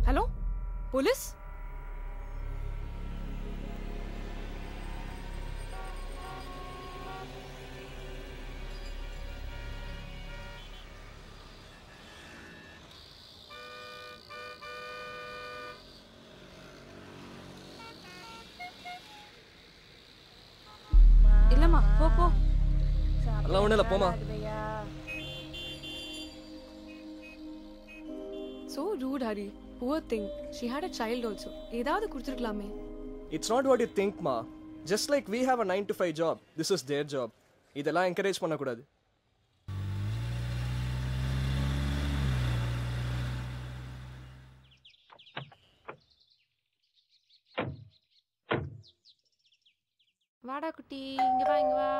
Hello police இல்லம்மா போ போ அதெல்லாம் ஒண்ணும் இல்ல போமா so rude Hari poor thing she had a child also ஏதாவது கொடுத்துருக்கலாமே it's not what you think மா just like we have a nine to five job this is their job இதெல்லாம் என்கரேஜ் பண்ணக்கூடாது வாடா குட்டி இங்க வா இங்க வா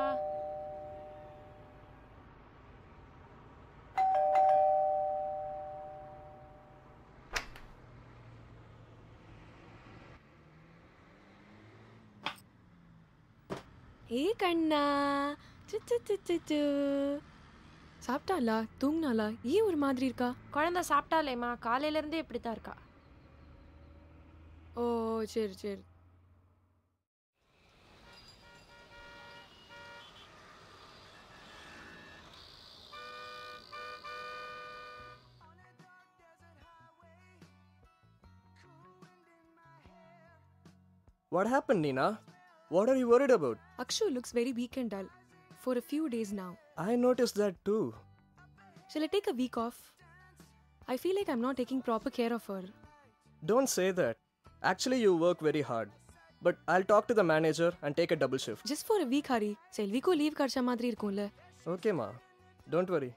ஏ கண்ணா ச்சு, ச்சு, ச்சு, ச்சு, ச்சு. சாப்பிட்டாளா தூங்கினாளா ஏன் ஒரு மாதிரி இருக்கா குழந்தை சாப்பிட்டாலேம்மா காலையில இருந்தே இப்படி தான் இருக்கா ஓ சரி சரி what happen Neena what are you worried about Akshu looks very weak and dull for a few days now I noticed that too. Shall I take a week off? I feel like I'm not taking proper care of her. Don't say that. Actually, you work very hard. But I'll talk to the manager and take a double shift. Just for a week, Hari. செல்விக்கும் leave கிடைச்ச மாதிரி இருக்கும்ல Okay, ma. Don't worry.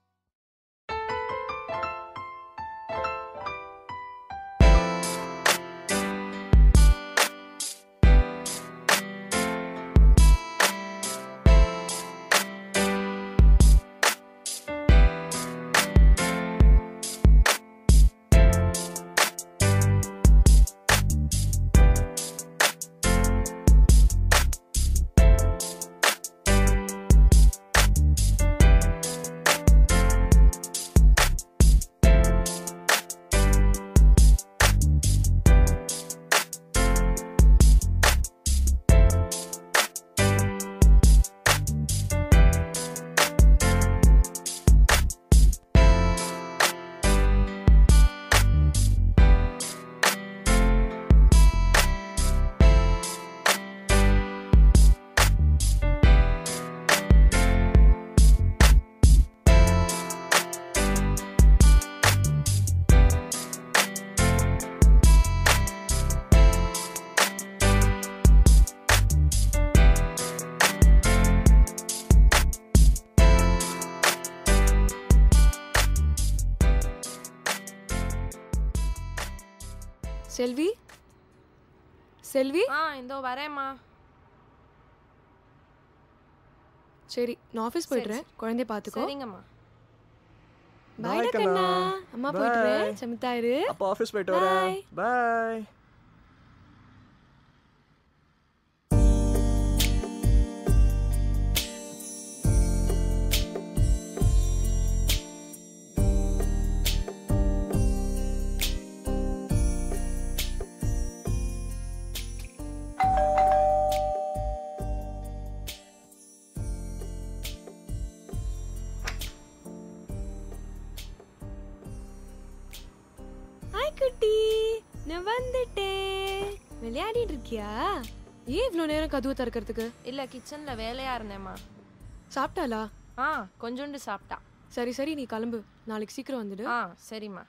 செல்வி செல்வி ஆ இதோ வரேம்மா சரி நான் office போயிடுறேன் குழந்தைய பார்த்துக்கோ சரிங்கம்மா பாய் Bye, கண்ணா கண்ணா. அம்மா போயிடுறேன் Bye. சமித்தாயிரு அப்போ ஆஃபீஸ் போயிட்டு வரேன் பாய் ஹாய் குட்டி நான் வந்துட்டேன் விளையாடிட்டு இருக்கியா ஏன் இவ்வளோ நேரம் கதவு திறக்கிறதுக்கு இல்ல கிச்சன்ல வேலையா இருந்தேம்மா சாப்பிட்டாளா ஆ கொஞ்சோண்டு சாப்பிட்டா சரி சரி நீ கிளம்பு நாளைக்கு சீக்கிரம் வந்துடு ஆ சரிம்மா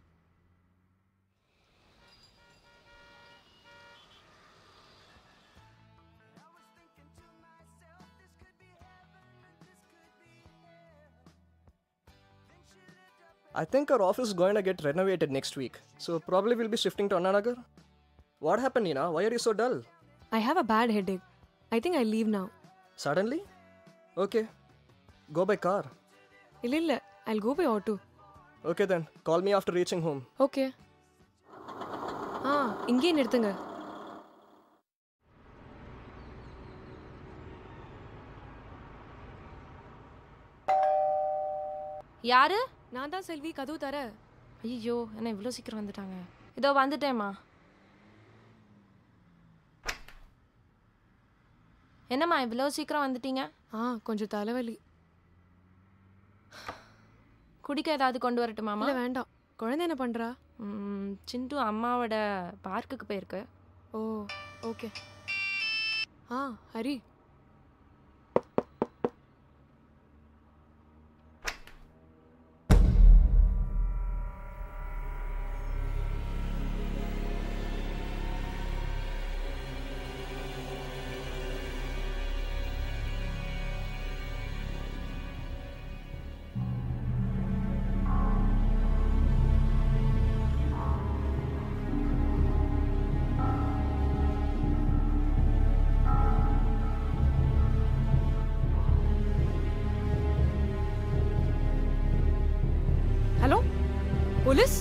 I think our office is going to get renovated next week. So probably we'll be shifting to Annanagar. What happened, Nina? Why are you so dull? I have a bad headache. I think I leave now. Suddenly? Okay. Go by car. இல்ல இல்ல I'll go by auto. Okay then. Call me after reaching home. Okay ஆ இங்கேயே நிறுத்துங்க யாரு நான் தான் செல்வி கதவு தர ஐயோ என்ன இவ்வளோ சீக்கிரம் வந்துட்டாங்க இதோ வந்துட்டேம்மா என்னம்மா இவ்வளோ சீக்கிரம் வந்துட்டீங்க ஆ கொஞ்சம் தலைவலி குடிக்க ஏதாவது கொண்டு வரட்டுமாமா இல்ல வேண்டாம் குழந்தை என்ன பண்றா ம், சிண்டு அம்மாவோட பார்க்குக்கு போயிருக்கு ஓ ஓகே ஆ ஹரி ஹலோ போலீஸ்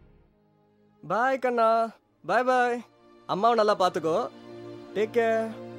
பாய் கண்ணா பாய் பாய் அம்மாவை நல்லா பார்த்துக்கோ டேக் கேர்